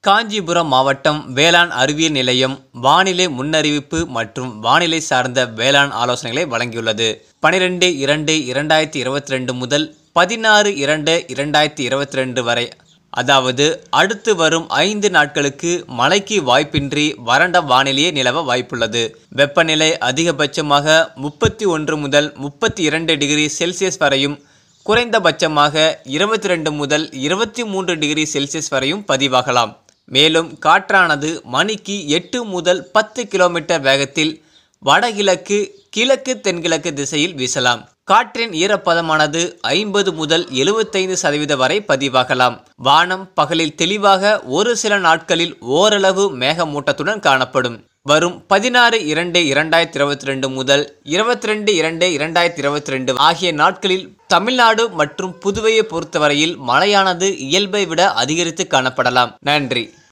காஞ்சிபுரம் மாவட்டம் வேளாண் அறிவியல் நிலையம் வானிலை முன்னறிவிப்பு மற்றும் வானிலை சார்ந்த வேளாண் ஆலோசனைகளை வழங்கியுள்ளது பனிரெண்டு இரண்டு இரண்டாயிரத்தி இருபத்தி ரெண்டு முதல் பதினாறு இரண்டு இரண்டாயிரத்தி இருபத்தி ரெண்டு வரை அதாவது அடுத்து வரும் ஐந்து நாட்களுக்கு மழைக்கு வாய்ப்பின்றி வறண்ட வானிலையே நிலவ வாய்ப்புள்ளது வெப்பநிலை அதிகபட்சமாக முப்பத்தி ஒன்று முதல் முப்பத்தி இரண்டு டிகிரி செல்சியஸ் வரையும் குறைந்தபட்சமாக இருபத்தி ரெண்டு முதல் இருபத்தி மூன்று டிகிரி செல்சியஸ் வரையும் பதிவாகலாம் மேலும் காற்றானது மணிக்கு எட்டு முதல் பத்து கிலோமீட்டர் வேகத்தில் வடகிழக்கு கிழக்கு தென்கிழக்கு திசையில் வீசலாம் காற்றின் ஈரப்பதமானது ஐம்பது முதல் எழுபத்தைந்து சதவீத வரை பதிவாகலாம் வானம் பகலில் தெளிவாக ஒரு சில நாட்களில் ஓரளவு மேகமூட்டத்துடன் காணப்படும் வரும் பதினாறு இரண்டு இரண்டாயிரத்தி இருபத்தி ரெண்டு முதல் இருபத்தி ரெண்டு இரண்டு இரண்டாயிரத்தி இருபத்தி ரெண்டு ஆகிய நாட்களில் தமிழ்நாடு மற்றும் புதுவையை பொறுத்தவரையில் மழையானது இயல்பை விட அதிகரித்து காணப்படலாம் நன்றி